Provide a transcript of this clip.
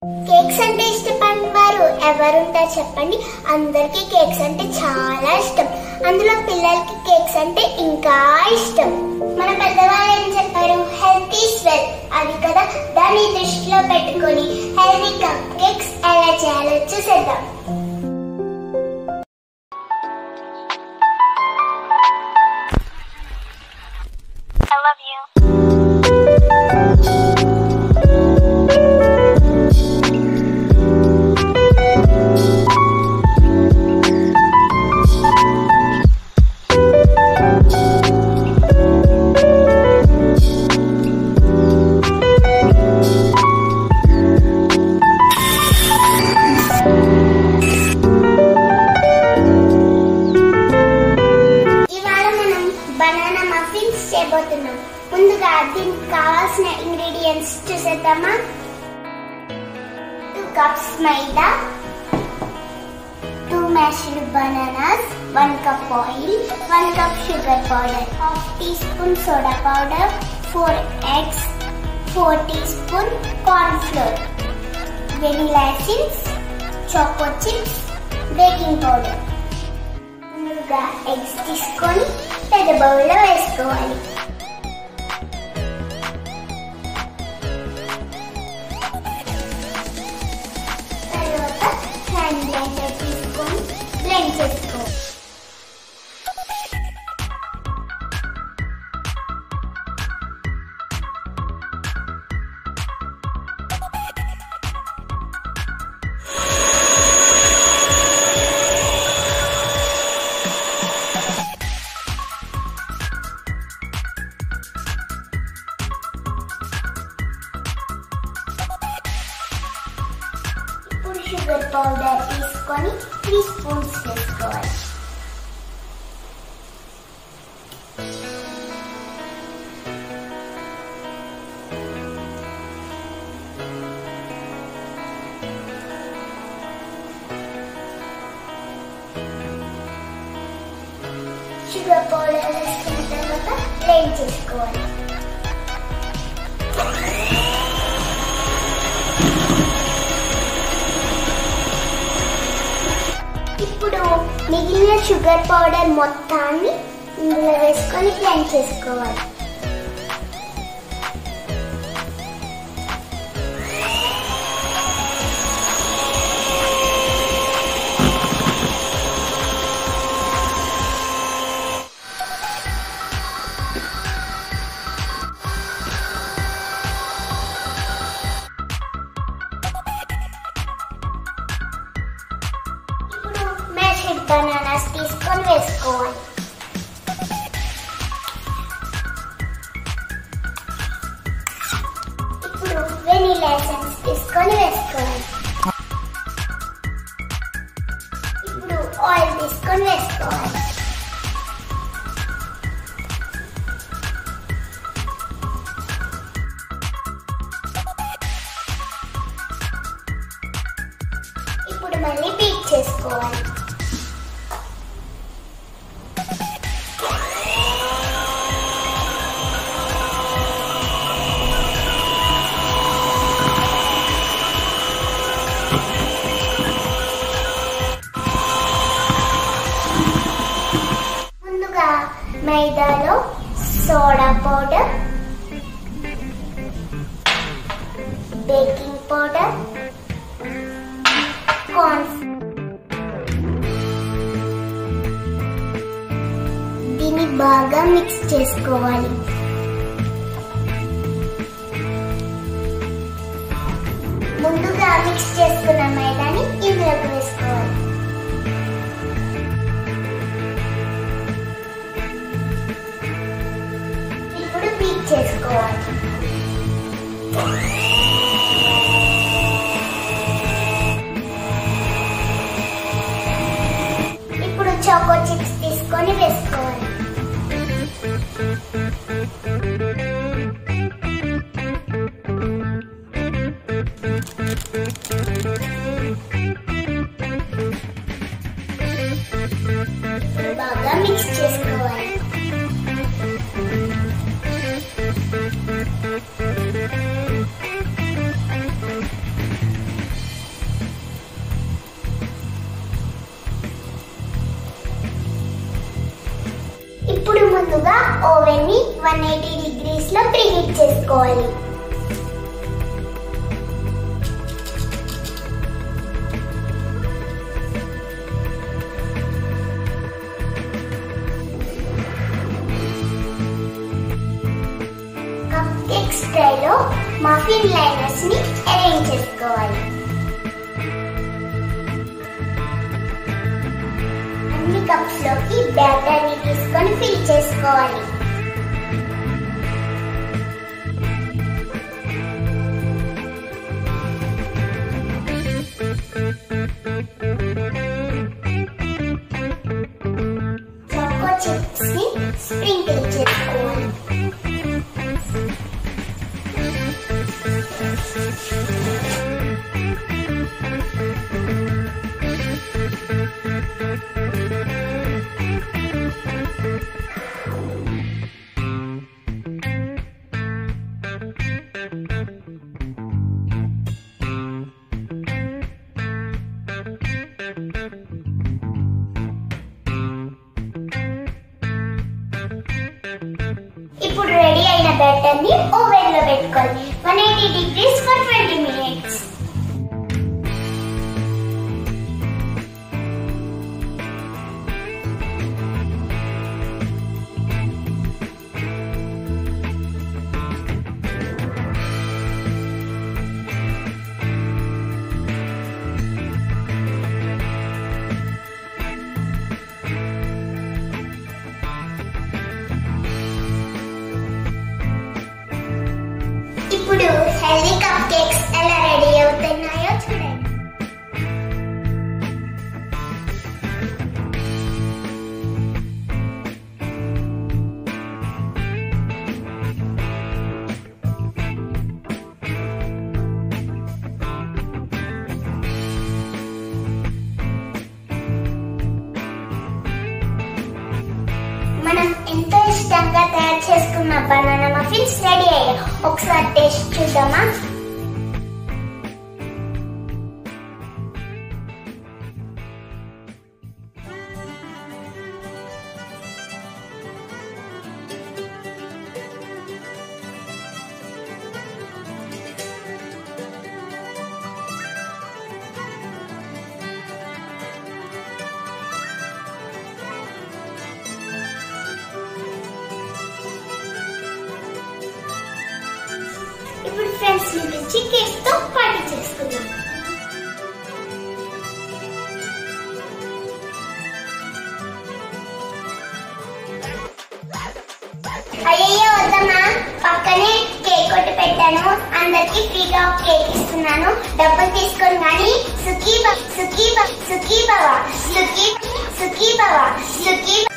Cakes అంటే ఇష్టపడిన వారు ఎవరుంటారు చెప్పండి అందరికీ కేక్స్ అంటే చాలా ఇష్టం అందులో పిల్లలకి కేక్స్ అంటే ఇంకా ఇష్టం మన పెద్దవాళ్ళు ఏం చెప్పారు హెల్త్ ఈస్ వెల్ అది కదా దాన్ని దృష్టిలో పెట్టుకొని హెల్తీ కప్ కేక్స్ ఎలా చేయాలో చూసేద్దాం I love you. ఇవాళ మనం బనానా మఫిన్స్ చేయబోతున్నాం ముందుగా దీనికి కావాల్సిన ఇంగ్రీడియంట్స్ చూసేద్దామా two cups maida two mashed bananas one cup oil one cup sugar powder half teaspoon soda powder four eggs four teaspoon corn flour vanilla essence choco chips baking powder ముందుగా eggs తీసుకొని పెద్ద బౌల్లో వేసుకోవాలి తర్వాత hand blender తీసుకొని blend చేసుకోవాలి ఇప్పుడు sugar powder తీసుకొని త్రీ స్పూన్స్ వేసుకోవాలి షుగర్ పౌడర్ వేసుకున్న తర్వాత బ్లెండ్ చేసుకోవాలి ఇప్పుడు మిగిలిన షుగర్ పౌడర్ మొత్తాన్ని ఇందులో వేసుకొని బ్లెండ్ చేసుకోవాలి ఇప్పుడు మ్యాష్డ్ బనానాస్ తీసుకొని వేసుకోవాలి ఇప్పుడు వెనీలా ఎసెన్స్ తీసుకొని వేసుకోవాలి ఇప్పుడు ఆయిల్ తీసుకొని వేసుకోవాలి ఇప్పుడు మళ్ళీ బీట్ చేసుకోవాలి ముందుగా మైదాలో soda powder baking powder corn దీన్ని బాగా మిక్స్ చేసుకోవాలి ముందుగా మిక్స్ చేసుకున్న మైదాని ఇందులోకి వేసుకోవాలి ఇప్పుడు బీట్ చేసుకోవాలి ఇప్పుడు చాకో చిప్స్ తీసుకొని వేసుకోవాలి ఇప్పుడు బాగా మిక్స్ చేసుకోవాలి వన్ ఎయిటీ డిగ్రీస్ లో ప్రీహీట్ చేసుకోవాలి కప్ కేక్స్ ట్రైలో మఫిన్ లైనర్స్ ని అరేంజ్ చేసుకోవాలి అన్ని కప్స్ లోకి బ్యాటర్ ని తీసుకొని ఫిల్ చేసుకోవాలి చాకో చిప్స్ ని స్ప్రింకిల్ చేసుకోవాలి ఇప్పుడు రెడీ అయిన బ్యాటర్ ని ఓవెన్ లో పెట్టుకోవాలి one eighty degrees for twenty minutes ఇప్పుడు హెల్దీ కప్ కేక్స్ ఎలా రెడీ అవుతున్నాయో చూడండి మనం ఎంతో ఇష్టంగా తయారు చేసుకున్న బనానా మఫిన్స్ రెడీ అయ్యాయి ఒకసారి టేస్ట్ చూద్దామా ఇప్పుడు ఫ్రెండ్స్ ని పిలిచి కేక్ తో పార్టీ చేసుకుందాం అయ్యయ్యో వద్దమ్మా పక్కనే కేక్ కొట్టి పెట్టాను అందరికి ఫ్రీగా ఒక కేక్ ఇస్తున్నాను డబ్బులు తీసుకొని కానీ సుఖీ బ- సుఖీ బ- సుఖీ బవ సుఖీ సుఖీ బవ సుఖీ